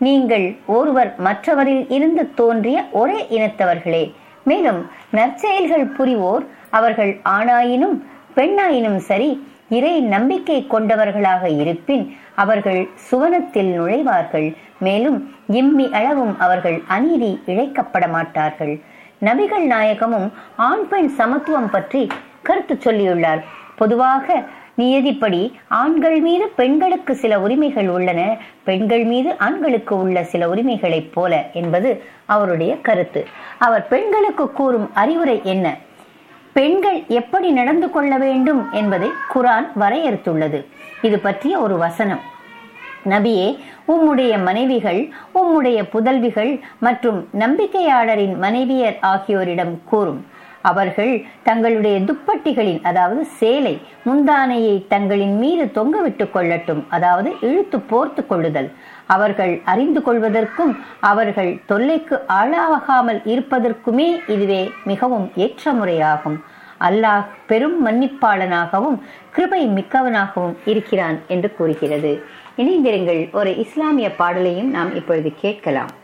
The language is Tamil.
நீங்கள் ஒருவர் மற்றவரில் இருந்து தோன்றிய ஒரே இனத்தவர்களே மேலும் நற்செயல்கள் புரிவோர் அவர்கள் ஆணாயினும் பெண்ணாயினும் சரி இறை நம்பிக்கை கொண்டவர்களாக இருப்பின் அவர்கள் சுவனத்தில் நுழைவார்கள் மேலும் இம்மி அளவும் அவர்கள் அநீதி இழைக்கப்பட மாட்டார்கள் நபிகள் நாயகமும் ஆண் பெண் சமத்துவம் பற்றி கருத்து சொல்லியுள்ளார் பொதுவாக நியதிப்படி ஆண்கள் மீது பெண்களுக்கு சில உரிமைகள் உள்ளன பெண்கள் மீது ஆண்களுக்கு உள்ள சில உரிமைகளைப் போல என்பது அவருடைய கருத்து அவர் பெண்களுக்கு கூறும் அறிவுரை என்ன பெண்கள் எப்படி நடந்து கொள்ள வேண்டும் என்பதை குரான் வரையறுத்துள்ளது இது பற்றிய ஒரு வசனம் நபியே உம்முடைய மனைவிகள் உம்முடைய புதல்விகள் மற்றும் நம்பிக்கையாளரின் மனைவியர் ஆகியோரிடம் கூறும் அவர்கள் தங்களுடைய துப்பட்டிகளின் அதாவது சேலை முந்தானையை தங்களின் மீது தொங்கவிட்டுக் கொள்ளட்டும் அதாவது இழுத்து போர்த்து கொள்ளுதல் அவர்கள் அறிந்து கொள்வதற்கும் அவர்கள் தொல்லைக்கு ஆளாகாமல் இருப்பதற்குமே இதுவே மிகவும் ஏற்ற முறையாகும் அல்லாஹ் பெரும் மன்னிப்பாளனாகவும் கிருபை மிக்கவனாகவும் இருக்கிறான் என்று கூறுகிறது இணைந்திருங்கள் ஒரு இஸ்லாமிய பாடலையும் நாம் இப்பொழுது கேட்கலாம்